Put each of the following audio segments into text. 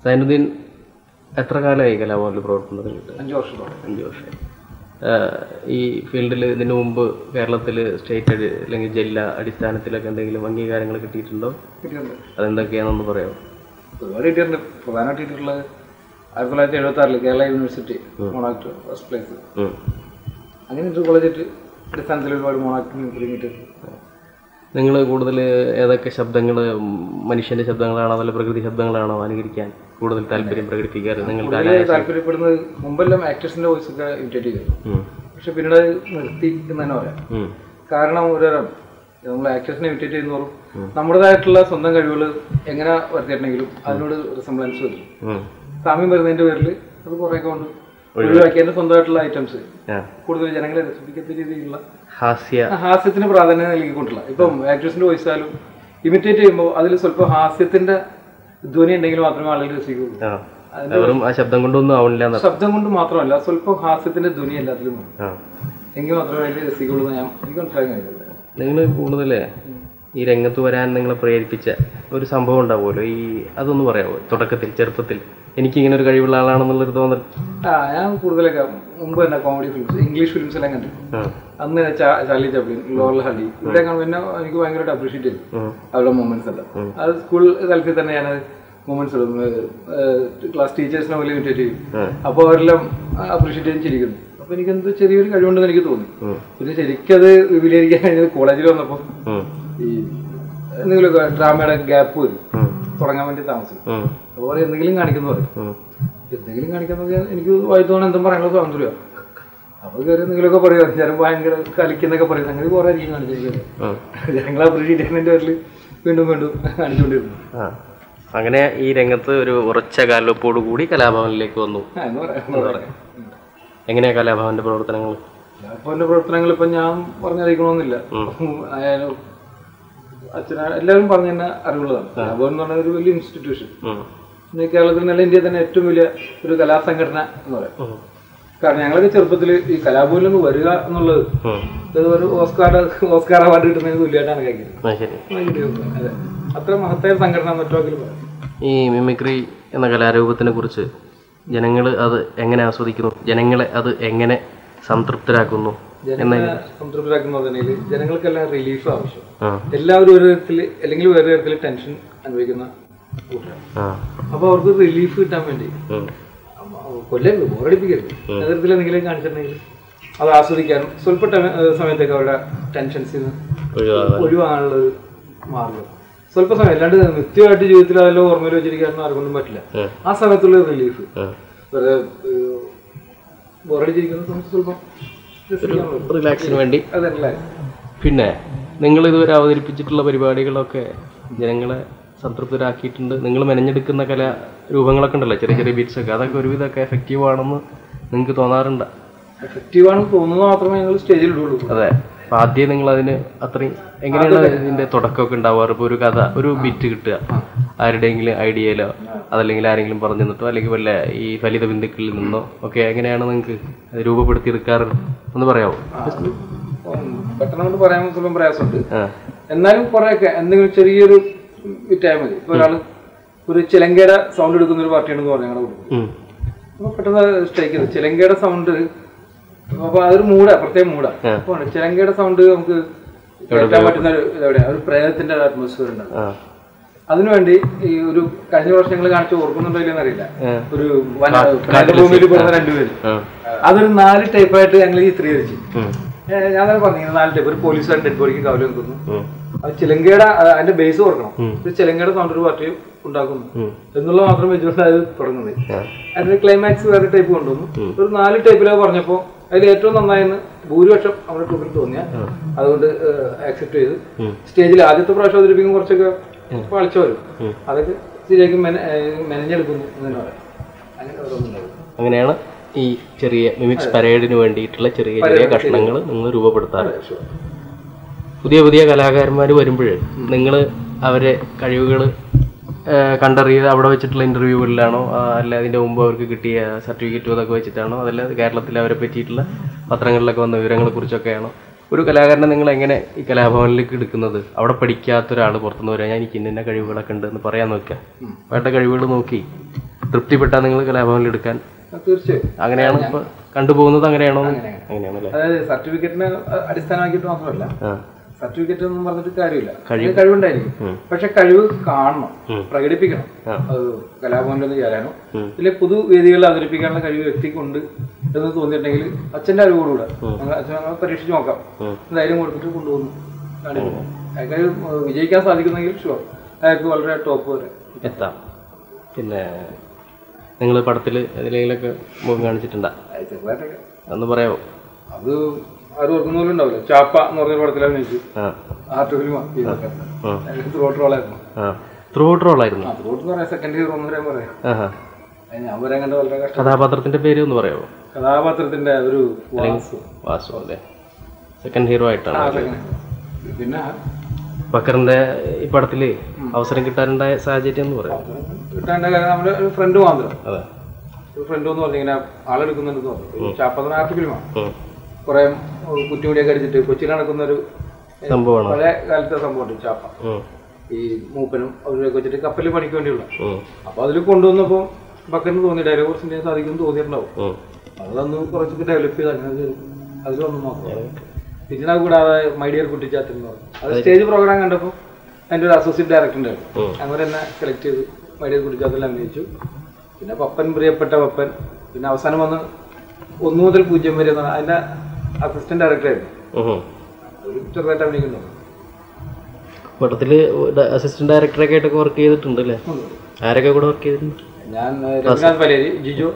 സൈനുദ്ദീൻ എത്ര കാലമായി കലാഭവനിൽ പ്രവർത്തനത്തിലിട്ട് അഞ്ച് വർഷത്തോടെ അഞ്ച് വർഷം ആഹ് ഈ ഫീൽഡിൽ ഇതിനു മുമ്പ് കേരളത്തിൽ സ്റ്റേറ്റ് അടി അല്ലെങ്കിൽ ജില്ലാ അടിസ്ഥാനത്തിലൊക്കെ എന്തെങ്കിലും അംഗീകാരങ്ങൾ കിട്ടിയിട്ടുണ്ടോ കിട്ടിയിട്ടുണ്ട് അതെന്തൊക്കെയാണെന്നൊന്ന് പറയാമോ ഒരുപാട് കിട്ടിയിട്ടുണ്ട് പ്രധാനമായിട്ട് കിട്ടിയിട്ടുള്ളത് ആയിരത്തി തൊള്ളായിരത്തി എഴുപത്തി ആറിൽ കേരള യൂണിവേഴ്സിറ്റി മോണാക്ട് ഫസ്റ്റ് പ്ലേസ് ഉം. അങ്ങനെ ഇന്റർ കോളേജായിട്ട് അടിസ്ഥാനത്തിൽ ഒരുപാട് മോണാക്ട് കിട്ടിയിട്ടുണ്ട് നിങ്ങൾ കൂടുതൽ ഏതൊക്കെ ശബ്ദങ്ങൾ മനുഷ്യന്റെ ശബ്ദങ്ങളാണോ അതല്ല പ്രകൃതി ശബ്ദങ്ങളാണോ അനുകരിക്കാൻ കൂടുതൽ താല്പര്യം പ്രകടിപ്പിക്കാറ് നിങ്ങൾ കൂടുതൽ താല്പര്യപ്പെടുന്നത് മുമ്പെല്ലാം ആക്ടേഴ്സിന്റെ വോയിസ് ഒക്കെ ഇമിറ്റേറ്റ് ചെയ്തു ഉം. പക്ഷെ പിന്നീട് അത് നിർത്തി എന്ന് തന്നെ പറയാം ഉം. കാരണം ഒരു നമ്മൾ ആക്ടേഴ്സിനെ ഇമിറ്റേറ്റ് ചെയ്യുന്നതോറും നമ്മുടേതായിട്ടുള്ള സ്വന്തം കഴിവുകൾ എങ്ങനെ വരുത്തിയിട്ടുണ്ടെങ്കിലും അതിനോട് റിസംബ്ലൻസ് വരും ഉം. സാമ്യം വരുന്നതിന്റെ പേരിൽ അത് കുറെ കൊണ്ട് ഒഴിവാക്കി എന്റെ സ്വന്തമായിട്ടുള്ള ഐറ്റംസ് ആ. കൂടുതൽ ജനങ്ങളെ രസിപ്പിക്കുന്ന രീതിയിലുള്ള ഹാസ്യ ഹാസ്യത്തിന് പ്രാധാന്യം നൽകിക്കൊണ്ടുള്ള ഇപ്പം ആക്ടേഴ്സിന്റെ വോയിസ് ആയാലും ഇമിറ്റേറ്റ് ചെയ്യുമ്പോൾ അതിൽ സ്വല്പം ഹാസ്യത്തിന്റെ ധ്വനി ഉണ്ടെങ്കിൽ മാത്രമേ ആളുകൾ രസിക്കുകയുള്ളൂ ആ. വെറും ആ ശബ്ദം കൊണ്ടൊന്നും ആവണില്ല എന്ന് ശബ്ദം കൊണ്ട് മാത്രമല്ല സ്വല്പം ഹാസ്യത്തിന്റെ ധ്വനി എല്ലാത്തിലും വേണം ആ എങ്കിൽ മാത്രമേ അതിൽ രസിക്കുള്ളൂ എന്ന് ഞാൻ എനിക്ക് മനസ്സിലാക്കാൻ കഴിയുന്നത് നിങ്ങൾ കൂടുതൽ ഈ രംഗത്ത് വരാൻ നിങ്ങളെ പ്രേരിപ്പിച്ച ഒരു സംഭവം ഉണ്ടാവുമല്ലോ ഈ അതൊന്ന് പറയാമോ തുടക്കത്തിൽ ചെറുപ്പത്തിൽ എനിക്ക് ഇങ്ങനെ ഒരു കഴിവുള്ള ആളാണെന്നുള്ളൊരു തോന്നൽ ആ ഞാൻ കൂടുതലൊക്കെ മുമ്പ് തന്നെ കോമഡി ഫിലിംസ് ഇംഗ്ലീഷ് ഫിലിംസ് എല്ലാം കണ്ടു ആ. അന്ന് ചാ- ചാർലി ചപ്ലിൻ ലോറൽ ഹള്ളി ഇവിടെ കാണുമ്പോൾ എന്നെ എനിക്ക് ഭയങ്കരമായിട്ട് അപ്രീഷിയേറ്റ് ചെയ്തു ഉം. അവരുടെ മൂമെന്റ്സ് എല്ലാം അത് സ്കൂൾ തലത്തിൽ തന്നെ ഞാൻ മൂമെന്റ്സ് ഇടും ക്ലാസ് ടീച്ചേഴ്സിനെ പോലെ ഇമിറ്റേറ്റ് ചെയ്യും ഉം. അപ്പോൾ അവരെല്ലാം അപ്രീഷിയേറ്റ് ചെയ്യാൻ ചിരിക്കുന്നു അപ്പൊ എനിക്ക് എന്തോ ചെറിയൊരു കഴിവുണ്ടെന്ന് എനിക്ക് തോന്നി ഉം. പിന്നെ ശരിക്കത് വിപുലീകരിക്കാൻ കഴിഞ്ഞത് കോളേജിൽ വന്നപ്പോൾ ഉം. ഈ എന്തെങ്കിലുമൊക്കെ ഡ്രാമയുടെ ഗ്യാപ്പ് വരും ഉം. തുടങ്ങാൻ വേണ്ടി താമസിക്കും ഉം. അപ്പോൾ എന്തെങ്കിലും കാണിക്കുന്നു പറയും ഉം. എന്തെങ്കിലും കാണിക്കാൻ നോക്കിയാൽ എനിക്ക് വായിത്തോണം എന്തും പറയാനുള്ള സ്വാതന്ത്ര്യം അപ്പോൾ കയറി എന്തെങ്കിലുമൊക്കെ പറയും ഞാൻ ഭയങ്കര കളിക്കുന്നൊക്കെ പറയും അങ്ങനെ കുറേ ആയിരിക്കും കാണിച്ചിരിക്കുന്നത് ഉം. ഞങ്ങൾ അപ്രീഷിയേറ്റ് ചെയ്യുന്നതിൻ്റെ പേരിൽ വീണ്ടും വീണ്ടും കാണിച്ചുകൊണ്ടിരുന്നു ആ. അങ്ങനെ ഈ രംഗത്ത് ഒരു ഉറച്ച കാൽവെപ്പോട് കൂടി കലാഭവനിലേക്ക് വന്നു ആ, എന്ന് പറയാം എന്ന് പറയാം എങ്ങനെയാ കലാഭവന്റെ പ്രവർത്തനങ്ങൾ അപ്പോൾ എൻ്റെ പ്രവർത്തനങ്ങൾ ഇപ്പം ഞാൻ പറഞ്ഞറിയിക്കണമെന്നില്ല ആയാലും അച്ഛന എല്ലാവരും പറഞ്ഞു തന്നെ അറിവുള്ളതാണ് അപ്പോൾ എന്ന് പറഞ്ഞ ഒരു വലിയ ഇൻസ്റ്റിറ്റ്യൂഷൻ ഉം. ഇന്ന് കേരളത്തിൽ നല്ല ഇന്ത്യയിൽ തന്നെ ഏറ്റവും വലിയ ഒരു കലാസംഘടന എന്ന് പറയാം ഉം. കാരണം ഞങ്ങളൊക്കെ ചെറുപ്പത്തിൽ ഈ കലാഭവനിൽ നിന്ന് വരിക എന്നുള്ളത് ഉം. ഇത് ഒരു ഓസ്കാർ ഓസ്കാർ അവാർഡ് കിട്ടുന്നതിന് തുല്യമായിട്ടാണ് കഴിക്കുന്നത് ആ, ശരി അതെ അത്ര മഹത്തായ സംഘടന മറ്റൊക്കെങ്കിലും പറയാം ഈ മിമിക്രി എന്ന കലാരൂപത്തിനെ കുറിച്ച് ജനങ്ങൾ അത് എങ്ങനെ ആസ്വദിക്കുന്നു ജനങ്ങളെ അത് എങ്ങനെ സംതൃപ്തരാക്കുന്നു ജനങ്ങളെ സംതൃപ്തരാക്കുന്നതിനിൽ ജനങ്ങൾക്കെല്ലാം റിലീഫ് ആവശ്യം ആ എല്ലാവരും ഒരു തരത്തിൽ അല്ലെങ്കിൽ വേറെ തരത്തിൽ ടെൻഷൻ അനുഭവിക്കുന്ന കൂട്ടരാണ് ആ അപ്പോൾ അവർക്ക് റിലീഫ് കിട്ടാൻ വേണ്ടി ഉം. കൊല്ലരുത് ബോറടിപ്പിക്കരുത് തരത്തിൽ എന്തെങ്കിലും കാണിച്ചിട്ടുണ്ടെങ്കിൽ അത് ആസ്വദിക്കാനും സ്വല്പ ടൈം- ഏഹ് സമയത്തേക്ക് അവരുടെ ടെൻഷൻസിൽ നിന്ന് ഒഴിവാകാൻ ഒഴിവാകാനുള്ള ഒരു മാർഗം സ്വല്പ സമയം അല്ലാണ്ട് നിത്യമായിട്ട് ജീവിതത്തിൽ അതെല്ലാം ഓർമ്മയിൽ വെച്ചിരിക്കാനൊന്നും ആർക്കൊന്നും പറ്റില്ല ഉം. ആ സമയത്തുള്ള റിലീഫ് ഉം. വെറുതെ ബോറടിച്ചിരിക്കുന്ന സമയത്ത് സ്വല്പം രസിക്കാനുള്ളത്. റിലാക്സിന് വേണ്ടി അതല്ലേ പിന്നെ നിങ്ങൾ ഇതുവരെ അവതരിപ്പിച്ചിട്ടുള്ള പരിപാടികളൊക്കെ ജനങ്ങളെ സംതൃപ്തരാക്കിയിട്ടുണ്ട് നിങ്ങൾ മെനഞ്ഞെടുക്കുന്ന കലാരൂപങ്ങളൊക്കെ ഉണ്ടല്ലോ ചെറിയ ചെറിയ ബീറ്റ്സ് ഒക്കെ അതൊക്കെ ഒരുവിധമൊക്കെ എഫക്റ്റീവ് ആണെന്ന് നിങ്ങൾക്ക് തോന്നാറുണ്ട് എഫക്റ്റീവ് ആണെന്ന് തോന്നുന്നത് മാത്രമേ ഞങ്ങൾ സ്റ്റേജിൽ ഇടുള്ളൂ അതെ അപ്പൊ ആദ്യം നിങ്ങൾ അതിന് അത്രയും എങ്ങനെയാണ് ഇതിന്റെ തുടക്കമൊക്കെ ഉണ്ടാവാറ് ഇപ്പൊ ഒരു കഥ ഒരു ബിറ്റ് കിട്ടുക ആരുടെയെങ്കിലും ഐഡിയയിലോ അതല്ലെങ്കിൽ ആരെങ്കിലും പറഞ്ഞു തന്നിട്ടോ അല്ലെങ്കിൽ വല്ല ഈ ഫലിത ബിന്ദുക്കളിൽ നിന്നോ ഒക്കെ എങ്ങനെയാണ് നിങ്ങൾക്ക് രൂപപ്പെടുത്തി എടുക്കാറ് ഒന്ന് പറയാമോ പെട്ടെന്ന് കൊണ്ട് പറയാൻ സ്വല്പം പ്രയാസമുണ്ട് ആ എന്നാലും കുറെയൊക്കെ എന്തെങ്കിലും ചെറിയൊരു വിറ്റായാൽ മതി ഇപ്പൊ ഒരാള് ഒരു ചിലങ്കയുടെ സൗണ്ട് എടുക്കുന്ന ഒരു പാർട്ടിയാണെന്ന് പറഞ്ഞാൽ ഞങ്ങളുടെ കൊടുക്കും ഉം. അപ്പൊ പെട്ടെന്ന് സ്ട്രൈക്ക് ചെയ്തു ചിലങ്കയുടെ സൗണ്ട് അപ്പൊ അതൊരു മൂടാ പ്രത്യേക മൂടാ ആ. അപ്പൊ ചിലങ്കയുടെ സൗണ്ട് നമുക്ക് കേൾക്കാൻ പറ്റുന്ന ഒരു ഇതെവിടെയാ ഒരു പ്രേതത്തിന്റെ അറ്റ്മോസ്ഫിയർ ഉണ്ട് ആ അതിനുവേണ്ടി ഈ ഒരു കഴിഞ്ഞ വർഷം ഞങ്ങൾ കാണിച്ച് ഓർക്കുന്നുണ്ടോ ഇല്ലെന്ന് അറിയില്ല ആ. ഒരു വന ഭൂമിയിൽ പെടുന്ന രണ്ടുപേര് ആ. അതൊരു നാല് ടൈപ്പായിട്ട് ഞങ്ങൾ ചിത്രീകരിച്ചു ഉം. ഏ, ഞാൻ തന്നെ പറഞ്ഞു നാല് ടൈപ്പ് ഒരു പോലീസുകാരൻ ഡെഡ് ബോഡിക്ക് കാവല് നിൽക്കുന്നു ഉം. അത് ചിലങ്കയുടെ ആ, അതിന്റെ ബേസ് ഓർക്കണം ഇത് ചിലങ്കയുടെ സൗണ്ട് ഒരു പാർട്ടി ഉണ്ടാക്കുന്നു ഉം. എന്നുള്ള മാത്രം വെച്ചുകൊണ്ട് അത് തുടങ്ങുന്നത് ആ. അതിന്റെ ക്ലൈമാക്സ് വേറെ ടൈപ്പ് കൊണ്ടുവന്നു ഒരു നാല് ടൈപ്പിലത് പറഞ്ഞപ്പോൾ അതിൽ ഏറ്റവും നന്നായെന്ന് ഭൂരിപക്ഷം നമ്മുടെ ട്രൂപ്പിൽ തോന്നിയ അതുകൊണ്ട് ആക്സെപ്റ്റ് ചെയ്ത് സ്റ്റേജിൽ ആദ്യത്തെ പ്രാവശ്യം അവതരിപ്പിക്കും കുറച്ചൊക്കെ പാളിച്ച വരും അതൊക്കെ ശരിയാക്കി മെന ഏ, മെനഞ്ഞെടുക്കുന്നു എന്ന് തന്നെ പറയാം അങ്ങനെ ഓരോന്നുണ്ടാവും അങ്ങനെയാണ് ഈ ചെറിയ മിമിക്സ് പരേഡിന് വേണ്ടിയിട്ടുള്ള ചെറിയ ചെറിയ കഷ്ണങ്ങൾ നിങ്ങൾ രൂപപ്പെടുത്താറ് പുതിയ പുതിയ കലാകാരന്മാർ വരുമ്പോൾ നിങ്ങൾ അവരെ കഴിവുകൾ കണ്ടറിയത് അവിടെ വെച്ചിട്ടുള്ള ഇന്റർവ്യൂകളിലാണോ അല്ല അതിന്റെ മുമ്പ് അവർക്ക് കിട്ടിയ സർട്ടിഫിക്കറ്റും അതൊക്കെ വെച്ചിട്ടാണോ അതല്ല കേരളത്തിൽ അവരെ പറ്റിയിട്ടുള്ള പത്രങ്ങളിലൊക്കെ വന്ന വിവരങ്ങളെ കുറിച്ചൊക്കെയാണോ ഒരു കലാകാരനെ നിങ്ങൾ എങ്ങനെ ഈ കലാഭവനിലേക്ക് എടുക്കുന്നത് അവിടെ പഠിക്കാത്ത ഒരാൾ പുറത്തുനിന്ന് വരാൻ ഞാൻ എനിക്ക് ഇന്ന കഴിവുകളൊക്കെ ഉണ്ട് എന്ന് പറയാൻ നോക്കുക അവരുടെ കഴിവുകൾ നോക്കി തൃപ്തിപ്പെട്ടാൽ നിങ്ങൾ കലാഭവനിൽ എടുക്കാൻ തീർച്ചയായും അങ്ങനെയാണ് ഇപ്പൊ കണ്ടുപോകുന്നത് അങ്ങനെയാണോ അങ്ങനെയാണല്ലേ അതായത് സർട്ടിഫിക്കറ്റിനെ അടിസ്ഥാനമാക്കിയിട്ട് മാത്രമല്ല ആ സർട്ടിഫിക്കറ്റ് ഒന്നും പറഞ്ഞിട്ട് കാര്യമില്ല അതിന് കഴിവുണ്ടായിരിക്കും പക്ഷെ കഴിവ് കാണണം ഉം. പ്രകടിപ്പിക്കണം ആ. അത് കലാഭവനിൽ ചേരാനോ ഉം. ഇതിലെ പൊതുവേദികളിൽ അവതരിപ്പിക്കാനുള്ള കഴിവ് വ്യക്തിക്കുണ്ട് എന്ന് തോന്നിയിട്ടുണ്ടെങ്കിൽ അച്ഛന്റെ അറിവോടുകൂടെ ഞങ്ങൾ അച്ഛൻ ഞങ്ങൾ പരീക്ഷിച്ച് നോക്കാം ഉം. ധൈര്യം കൊടുത്തിട്ട് കൊണ്ടുപോകുന്നു അയാൾക്ക് അത് വിജയിക്കാൻ സാധിക്കുന്നെങ്കിൽ ഷുവർ അയാൾക്ക് വളരെ ടോപ്പ് വരെ എത്താം പിന്നെ നിങ്ങൾ പടത്തിൽ ഏതിലെങ്കിലൊക്കെ മുഖം കാണിച്ചിട്ടുണ്ടാ അത് ചെറുതായിട്ടൊക്കെ ഒന്ന് പറയാമോ അത് ആരും ഓർക്കുന്ന പോലും ഉണ്ടാവില്ല ചാപ്പ എന്ന് പറഞ്ഞ പടത്തിൽ അഭിനയിച്ചു ആ ആർട്ട് ഫിലിമാണ് ആ ത്രോട്ട് റോളായിരുന്നു ആ ത്രൂട്ട് റോളായിരുന്നു ആ ത്രോട്ട് എന്ന് പറയാം സെക്കൻഡ് ഹീറോ എന്ന് പറയാൻ പറയാം ആഹാ അത് ഞാൻ വരാൻ കണ്ട വളരെ കഷ്ടം കഥാപാത്രത്തിന്റെ പേര് ഒന്ന് പറയാമോ കഥാപാത്രത്തിന്റെ ഒരു വാസു വാസു അല്ലേ സെക്കൻഡ് ഹീറോ ആയിട്ടാണ് ആ, second. പിന്നെ ബക്കറിന്റെ ഈ പടത്തില് അവസരം കിട്ടാനുണ്ടായ സാഹചര്യം എന്ന് പറയാം കിട്ടേണ്ട കാര്യം നമ്മുടെ ഒരു ഫ്രണ്ട് മാത്രം അതെ ഒരു ഫ്രണ്ട് എന്ന് പറഞ്ഞു ഇങ്ങനെ ആളെടുക്കുന്നുണ്ടെന്ന് പറഞ്ഞു ചാപ്പത്തിന് ആർട്ട് ഫിലിമാണ് ഉം. കുറെ കുറ്റിമുടിയൊക്കെ അടിച്ചിട്ട് കൊച്ചിയിൽ നടക്കുന്ന ഒരു സംഭവമാണ് പഴയ കാലത്തെ സംഭവമുണ്ട് ചാപ്പ ഉം. ഈ മൂപ്പനും അവരൊക്കെ വെച്ചിട്ട് കപ്പലിൽ പണിക്ക് വേണ്ടിയുള്ള ഉം. അപ്പൊ അതിൽ കൊണ്ടുവന്നപ്പോൾ ബക്കറിന് തോന്നി ഡയലോഗ് കുറച്ച് സാധിക്കും തോന്നിയിട്ടുണ്ടാവും ഉം. അതൊന്ന് കുറച്ചൊക്കെ ഡെവലപ്പ് ചെയ്ത് അങ്ങനെ ചെയ്തു. അതിലൊന്നും നോക്കാം പിന്നെ അത് കൂടാതെ മൈ ഡിയർ കുട്ടിച്ചാത്തൻ എന്ന് പറഞ്ഞു അത് സ്റ്റേജ് പ്രോഗ്രാം കണ്ടപ്പോൾ അതിൻ്റെ ഒരു അസോസിയേറ്റ് ഡയറക്ടർ ഉണ്ടായിരുന്നു ഉം. അങ്ങനെ തന്നെ സെലക്ട് ചെയ്തു മൈ ഡിയർ കുട്ടിച്ചാത്തൽ അഭിനയിച്ചു പിന്നെ പപ്പൻ പ്രിയപ്പെട്ട പപ്പൻ പിന്നെ അവസാനം വന്ന് ഒന്ന് മുതൽ പൂജ്യം വരെ എന്ന് പറഞ്ഞ അതിൻ്റെ അസിസ്റ്റന്റ് ഡയറക്ടറായിരുന്നു ഉം. ഒരു ചെറുതായിട്ട് അഭിനയിക്കുന്നുണ്ട് പടത്തില് അസിസ്റ്റന്റ് ഡയറക്ടറൊക്കെ ആയിട്ടൊക്കെ വർക്ക് ചെയ്തിട്ടുണ്ട് അല്ലേ ആരൊക്കെ കൂടെ വർക്ക് ചെയ്തിട്ടുണ്ട് ഞാൻ ഏഹ്, രഘുനാഥ് പലേരി ജിജോ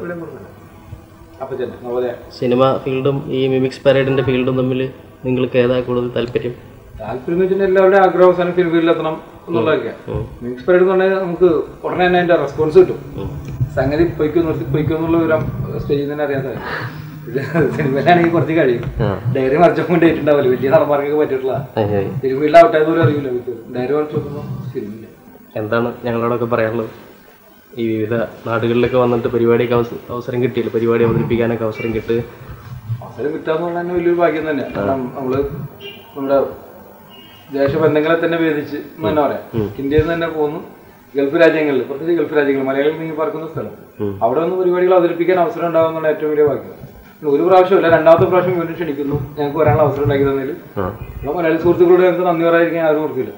അപ്പച്ചൻ നവോദയ സിനിമ ഫീൽഡും ഈ മിമിക്സ് പരേഡിന്റെ ഫീൽഡും തമ്മിൽ നിങ്ങൾക്ക് ഏതാ കൂടുതൽ താല്പര്യം താല്പര്യം എന്ന് വെച്ചിട്ടുണ്ടെങ്കിൽ എല്ലാവരുടെയും ആഗ്രഹം അവസാനം ഫിലിം ഫീൽഡിലെത്തണം എന്നുള്ളതൊക്കെയാണ് ഉം. മിക്സ് പരേഡ് എന്ന് പറഞ്ഞാൽ നമുക്ക് ഉടനെ തന്നെ അതിന്റെ റെസ്പോൺസ് കിട്ടും ഉം. സംഗതി പൊയ്ക്കോ നിർത്തി പൊയ്ക്കോ എന്നുള്ള വിവരം സ്റ്റേജിൽ തന്നെ അറിയാൻ സാധിക്കും ഇത് സിനിമയിലാണെങ്കിൽ കുറച്ച് കഴിയും ആ ഡയറി മറിച്ചപ്പോൾ ഡേറ്റുണ്ടാവില്ല വലിയ നടന്മാർക്കൊക്കെ പറ്റിയിട്ടുള്ള അത് ശരി. ഫിലിം ഫീൽഡിൽ ഔട്ടായത് പോലും അറിയില്ല ഡയറി മറിച്ച് നോക്കുമ്പോൾ സിനിമയില്ല എന്താണ് ഞങ്ങളോടൊക്കെ പറയാനുള്ളത് ഈ വിവിധ നാടുകളിലൊക്കെ വന്നിട്ട് പരിപാടിയൊക്കെ അവസ- അവസരം കിട്ടിയില്ല പരിപാടി അവതരിപ്പിക്കാനൊക്കെ അവസരം കിട്ടി അവസരം കിട്ടാന്ന് പറഞ്ഞാൽ തന്നെ വലിയൊരു ഭാഗ്യം തന്നെയാണ് കാരണം നമ്മള് നമ്മുടെ ദേശബന്ധങ്ങളെ തന്നെ ഭേദിച്ച് എന്ന് തന്നെ പറയാം ഇന്ത്യയിൽ നിന്ന് തന്നെ പോകുന്നു ഗൾഫ് രാജ്യങ്ങളിൽ പ്രത്യേകിച്ച് ഗൾഫ് രാജ്യങ്ങൾ മലയാളികൾ നീങ്ങി പറക്കുന്ന സ്ഥലം ഉം. അവിടെ നിന്ന് പരിപാടികൾ അവതരിപ്പിക്കാൻ അവസരം ഉണ്ടാകും എന്നുള്ള ഏറ്റവും വലിയ ഭാഗ്യം ഒരു പ്രാവശ്യമല്ല രണ്ടാമത്തെ പ്രാവശ്യം വീണ്ടും ക്ഷണിക്കുന്നു ഞങ്ങൾക്ക് വരാനുള്ള അവസരം ഉണ്ടാക്കി തന്നതിൽ ആ നമ്മുടെ മലയാളി സുഹൃത്തുക്കളോട് ഞങ്ങൾക്ക് നന്ദി പറയാതിരിക്കാൻ ആരും ഓർക്കില്ല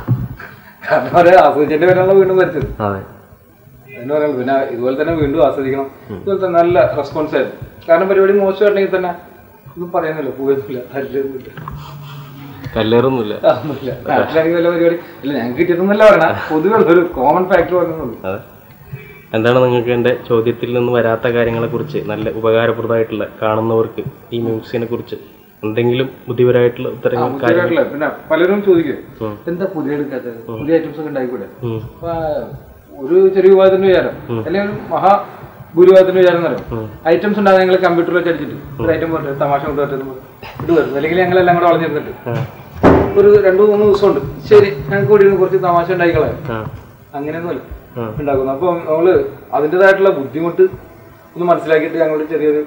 കാരണം അവരെ ആസ്വദിച്ചതിന്റെ പേരാണല്ലോ വീണ്ടും വരുത്തത് അതെ എന്ന് പറയുന്നത് പിന്നെ ഇതുപോലെ തന്നെ വീണ്ടും ആസ്വദിക്കണം ഇതുപോലെ തന്നെ നല്ല റെസ്പോൺസ് ആയിരുന്നു കാരണം പരിപാടി മോശമായിട്ടെങ്കിൽ തന്നെ ഒന്നും പറയുന്നില്ല പോയൊന്നുമില്ല തല്ലൊന്നുമില്ല കല്ലേറൊന്നുമില്ല ഒന്നുമില്ല നാട്ടിലാണെങ്കിൽ വല്ല പരിപാടി ഇല്ല ഞങ്ങൾക്ക് കിട്ടിയതൊന്നല്ല പറയണ പൊതുവെ ഒരു കോമൺ ഫാക്ടർ പറയുന്നുള്ളൂ അതെ എന്താണ് നിങ്ങൾക്ക് എൻ്റെ ചോദ്യത്തിൽ നിന്ന് വരാത്ത കാര്യങ്ങളെക്കുറിച്ച് നല്ല ഉപകാരപ്രദമായിട്ടുള്ള കാണുന്നവർക്ക് ഈ മ്യൂസിക്കിനെ കുറിച്ച് എന്തെങ്കിലും ബുദ്ധിപരമായിട്ടുള്ള ഉത്തരങ്ങൾ പുതിയതായിട്ടുള്ള പിന്നെ പലരും ചോദിക്കും ഉം. എന്താ പുതിയ എടുക്കാത്തത് പുതിയ ഐറ്റംസ് ഒക്കെ ഉണ്ടായിക്കൂടെ ഉം. അപ്പൊ ഒരു ചെറിയ വിഭാഗത്തിന്റെ വിചാരം അല്ലെങ്കിൽ ഒരു മഹാ ഭൂരിഭാഗത്തിന്റെ വിചാരം എന്ന് പറയും ഐറ്റംസ് ഉണ്ടാകും ഞങ്ങൾ കമ്പ്യൂട്ടറിൽ വെച്ച് അടിച്ചിട്ട് ഒരു ഐറ്റം പോയിട്ട് തമാശ കൊണ്ട് പറ്റുന്നു ഇത് വരും അല്ലെങ്കിൽ ഞങ്ങളെല്ലാം കൂടെ വളഞ്ഞിരുന്നിട്ട് ആ ഒരു രണ്ടു മൂന്ന് ദിവസമുണ്ട് ശരി ഞങ്ങൾക്ക് കൂടി ഇരുന്ന് കുറച്ച് തമാശ ഉണ്ടായിക്കളയാം ആ അങ്ങനെയൊന്നുമല്ല ആ. ഉണ്ടാക്കുന്നത് അപ്പൊ നമ്മള് അതിൻ്റെതായിട്ടുള്ള ബുദ്ധിമുട്ട് ഒന്ന് മനസ്സിലാക്കിയിട്ട് ഞങ്ങളോട് ചെറിയൊരു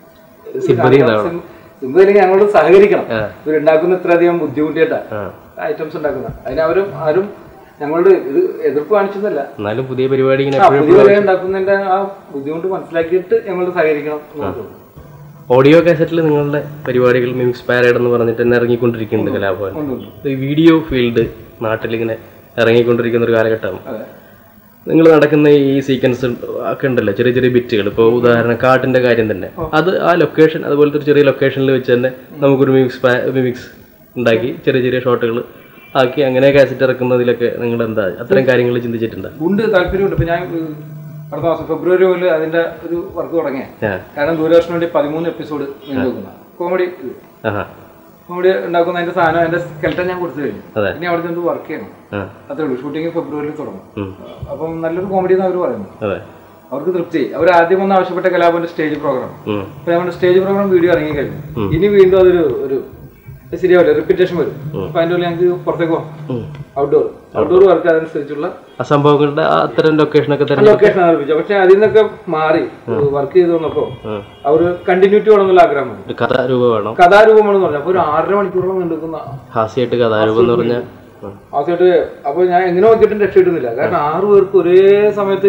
സിമ്പതി ഉണ്ടാവണം. സിമ്പതി അല്ലെങ്കിൽ ഞങ്ങളോട് സഹകരിക്കണം ആ. ഇവരുണ്ടാക്കുന്ന ഇത്രയധികം ബുദ്ധിമുട്ടിയിട്ടാ ആ ഐറ്റംസ് ഉണ്ടാക്കുന്നത് അതിന് അവരും ആരും ഞങ്ങളോട് ഇത് എതിർപ്പ് കാണിച്ചതല്ല എന്നാലും പുതിയ പരിപാടി ഇങ്ങനെ ആ എപ്പോഴും പുതിയ വില ഉണ്ടാക്കുന്നതിന്റെ ആ ബുദ്ധിമുട്ട് മനസ്സിലാക്കിയിട്ട് ഞങ്ങളോട് സഹകരിക്കണം എന്ന് തോന്നുന്നു ഓഡിയോ കാസറ്റിൽ നിങ്ങളുടെ പരിപാടികൾ മിമിക്സ് പാരേഡ് എന്ന് പറഞ്ഞിട്ട് തന്നെ ഇറങ്ങിക്കൊണ്ടിരിക്കുന്നുണ്ട് കലാഭവൻ ഉണ്ട്, ഉണ്ട്. ഈ വീഡിയോ ഫീൽഡ് നാട്ടിലിങ്ങനെ ഇറങ്ങിക്കൊണ്ടിരിക്കുന്ന ഒരു കാലഘട്ടം അതെ നിങ്ങൾ നടക്കുന്ന ഈ സീക്വൻസ് ഒക്കെ ഉണ്ടല്ലോ ചെറിയ ചെറിയ ബിറ്റുകൾ ഇപ്പോൾ ഉദാഹരണം കാട്ടിന്റെ കാര്യം തന്നെ അത് ആ ലൊക്കേഷൻ അതുപോലത്തെ ഒരു ചെറിയ ലൊക്കേഷനിൽ വെച്ച് തന്നെ നമുക്കൊരു മിമിക്സ് മിമിക്സ് ഉണ്ടാക്കി ചെറിയ ചെറിയ ഷോട്ടുകൾ ആക്കി അങ്ങനെ കാസറ്റ് ഇറക്കുന്നതിലൊക്കെ നിങ്ങൾ എന്താ അത്തരം കാര്യങ്ങൾ ചിന്തിച്ചിട്ടുണ്ടോ ഉണ്ട് താല്പര്യമുണ്ട് ഇപ്പൊ ഞാൻ ഉം, അടുത്ത മാസം ഫെബ്രുവരി മുതൽ അതിന്റെ ഒരു വർക്ക് തുടങ്ങിയ ആ കാരണം ദൂരദർശന് വേണ്ടി പതിമൂന്ന് എപ്പിസോഡ് നീണ്ടു വെക്കുന്ന കോമഡി ആഹാ കോമഡി ഉണ്ടാക്കുന്ന അതിന്റെ സാധനം അതിന്റെ സ്കെൽട്ടൻ ഞാൻ കൊടുത്തു കഴിഞ്ഞു അതെ. ഇനി അവിടെ നിന്ന് വർക്ക് ചെയ്യണം ആ അത്രേ ഉള്ളൂ ഷൂട്ടിംഗ് ഫെബ്രുവരിയിൽ തുടങ്ങും ഉം. അപ്പം നല്ലൊരു കോമഡി എന്ന് അവർ പറയുന്നത് അതെ അവർക്ക് തൃപ്തി അവർ ആദ്യം വന്ന് ആവശ്യപ്പെട്ട കലാപന്റെ സ്റ്റേജ് പ്രോഗ്രാം ഉം. അപ്പൊ നമ്മുടെ സ്റ്റേജ് പ്രോഗ്രാം വീഡിയോ ഇറങ്ങി കഴിഞ്ഞു ഇനി വീണ്ടും അതൊരു ഒരു ശരിയാവില്ല റിപ്പീറ്റേഷൻ വരും അപ്പൊ അതിന്റെ ഉള്ളിൽ ഞങ്ങൾക്ക് പുറത്തേക്ക് പോകാം ഉം. ഔട്ട്ഡോർ ഔട്ട്ഡോർ വർക്ക് അതനുസരിച്ചുള്ള ആ സംഭവങ്ങളുടെ ആ അത്തരം ലൊക്കേഷനൊക്കെ തന്നെ ലൊക്കേഷൻ ആരംഭിച്ചു പക്ഷെ അതിൽ നിന്നൊക്കെ മാറി വർക്ക് ചെയ്ത് വന്നപ്പോ ഉം. അവർ കണ്ടിന്യൂറ്റി വേണമെന്നുള്ള ആഗ്രഹം വന്നു ഒരു കഥാരൂപം വേണം കഥാരൂപമാണെന്ന് പറഞ്ഞു അപ്പൊ ഒരു ആറര മണിക്കൂറോളം നീണ്ടുക്കുന്ന ഹാസ്യമായിട്ട് കഥാരൂപം എന്ന് പറഞ്ഞാൽ ആദ്യമായിട്ട് അപ്പൊ ഞാൻ എങ്ങനെ നോക്കിയിട്ടും രക്ഷ കിട്ടുന്നില്ല കാരണം ആറു പേർക്ക് ഒരേ സമയത്ത്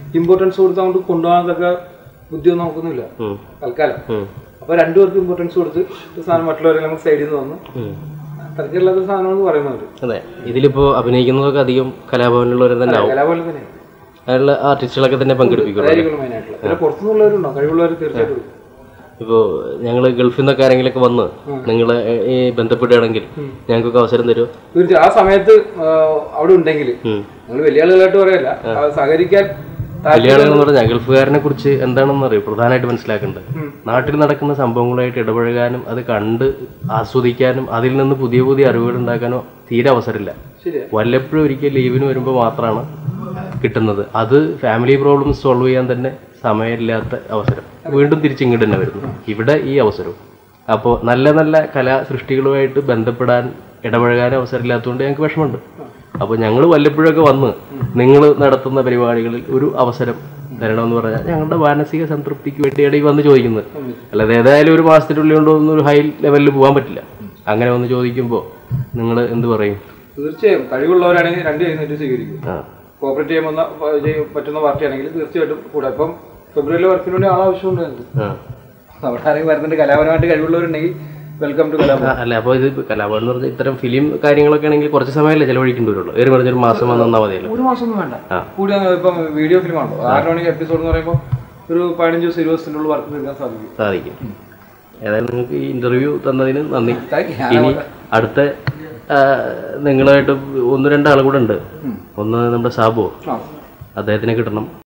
ഇമ്പോർട്ടൻസ് കൊടുത്ത് അങ്ങോട്ട് കൊണ്ടുപോകാനൊക്കെ ബുദ്ധിയൊന്നും നോക്കുന്നില്ല ഉം. തൽക്കാലം ഉം. അപ്പൊ രണ്ടുപേർക്ക് ഇമ്പോർട്ടൻസ് കൊടുത്ത് ഒരു സാധനം മറ്റുള്ളവരെല്ലാം കൂടി സൈഡിൽ നിന്ന് വന്ന് ഉം. തരത്തിലുള്ള സാധനമെന്ന് പറയുന്നവര് അതെ ഇതിലിപ്പോ അഭിനയിക്കുന്നതൊക്കെ അധികം കലാഭവനിലുള്ളവർ തന്നെ ആവും കല പോലെ തന്നെ അതിലുള്ള ആർട്ടിസ്റ്റുകളൊക്കെ തന്നെ പങ്കെടുപ്പിക്കുള്ളൂ അതായിരിക്കും മെയിനായിട്ടുള്ള പിന്നെ പുറത്തുനിന്നുള്ളവരുണ്ടോ കഴിവുള്ളവർ തീർച്ചയായിട്ടും എടുക്കും. ഇപ്പോൾ ഞങ്ങൾ ഗൾഫിൽ നിന്നൊക്കെ ആരെങ്കിലുമൊക്കെ വന്ന് നിങ്ങളെ ഈ ബന്ധപ്പെടുകയാണെങ്കിൽ ഞങ്ങൾക്കൊക്കെ അവസരം തരുമോ തീർച്ചയായും ആ സമയത്ത് ആ, അവിടെ ഉണ്ടെങ്കിൽ നിങ്ങൾ വലിയ ആളുകളായിട്ട് പറയല്ല ആ, സഹകരിക്കാൻ വലിയ ആളുകൾ എന്ന് പറഞ്ഞാൽ ഗൾഫുകാരനെ കുറിച്ച് എന്താണെന്ന് അറിയും പ്രധാനമായിട്ട് മനസ്സിലാക്കേണ്ടത് നാട്ടിൽ നടക്കുന്ന സംഭവങ്ങളായിട്ട് ഇടപഴകാനും അത് കണ്ട് ആസ്വദിക്കാനും അതിൽ നിന്ന് പുതിയ പുതിയ അറിവുകൾ ഉണ്ടാക്കാനോ തീരെ അവസരമില്ല ശരിയാ വല്ലപ്പോഴും ഒരിക്കൽ ലീവിന് വരുമ്പോൾ മാത്രമാണ് കിട്ടുന്നത് അത് ഫാമിലി പ്രോബ്ലംസ് സോൾവ് ചെയ്യാൻ തന്നെ സമയമില്ലാത്ത അവസരം വീണ്ടും തിരിച്ചിങ്ങോട്ട് തന്നെ വരുന്നു ഇവിടെ ഈ അവസരവും അപ്പോൾ നല്ല നല്ല കലാ സൃഷ്ടികളുമായിട്ട് ബന്ധപ്പെടാൻ ഇടപഴകാൻ അവസരമില്ലാത്തതുകൊണ്ട് ഞങ്ങൾക്ക് വിഷമമുണ്ട് അപ്പോൾ ഞങ്ങൾ വല്ലപ്പോഴൊക്കെ വന്ന് നിങ്ങൾ നടത്തുന്ന പരിപാടികളിൽ ഒരു അവസരം തരണമെന്ന് പറഞ്ഞാൽ ഞങ്ങളുടെ മാനസിക സംതൃപ്തിക്ക് വേണ്ടിയാണ് ഈ വന്ന് ചോദിക്കുന്നത് അല്ലാതെ ഏതായാലും ഒരു മാസത്തിനുള്ളിൽ കൊണ്ടൊന്നും ഒരു ഹൈ ലെവലിൽ പോകാൻ പറ്റില്ല അങ്ങനെ വന്ന് ചോദിക്കുമ്പോൾ നിങ്ങൾ എന്ത് പറയും തീർച്ചയായും കഴിവുള്ളവരാണെങ്കിൽ രണ്ട് കഴിഞ്ഞിട്ട് സ്വീകരിക്കും ആ കോപ്പറേറ്റ് ചെയ്യാൻ വന്ന ചെയ്യാൻ പറ്റുന്ന പാർട്ടി ആണെങ്കിൽ തീർച്ചയായിട്ടും കൂടെ ഇപ്പം ഫെബ്രുവരിയിലെ വർക്കിന് വേണ്ടി ആളാവശ്യമുണ്ട് ഞങ്ങൾക്ക് ആ അവിടെ ആരെങ്കിലും വരുന്നുണ്ട് കലാപരമായിട്ട് കഴിവുള്ളവരുണ്ടെങ്കിൽ വെൽക്കം ടു കലാപരം ആ, അല്ല അപ്പോൾ ഇത് കലാഭവൻ എന്ന് പറഞ്ഞാൽ ഇത്തരം ഫിലിം കാര്യങ്ങളൊക്കെ ആണെങ്കിൽ കുറച്ച് സമയമല്ലേ ചെലവഴിക്കേണ്ടി വരുള്ളൂ ഒരു പറഞ്ഞൊരു മാസം വന്നാൽ മതിയല്ലോ ഒരു മാസം ഒന്നും വേണ്ട ആ. കൂടി അങ്ങ് ഇപ്പം വീഡിയോ ഫിലിം ആണല്ലോ ആറ് മണിക്ക് എപ്പിസോഡ് എന്ന് പറയുമ്പോൾ ഒരു പതിനഞ്ച് ദിവസം ഇരുപത് ദിവസത്തിൻ്റെ ഉള്ളിൽ വർക്ക് തീർക്കാൻ സാധിക്കും സാധിക്കും ഏതായാലും നിങ്ങൾക്ക് ഈ ഇന്റർവ്യൂ തന്നതിന് നന്ദി Thank you. ഇനി അടുത്ത ആ, നിങ്ങളായിട്ട് ഒന്ന് രണ്ടാൾ കൂടെ ഉണ്ട് ഒന്ന് നമ്മുടെ സാബു ആ അദ്ദേഹത്തിനെ കിട്ടണം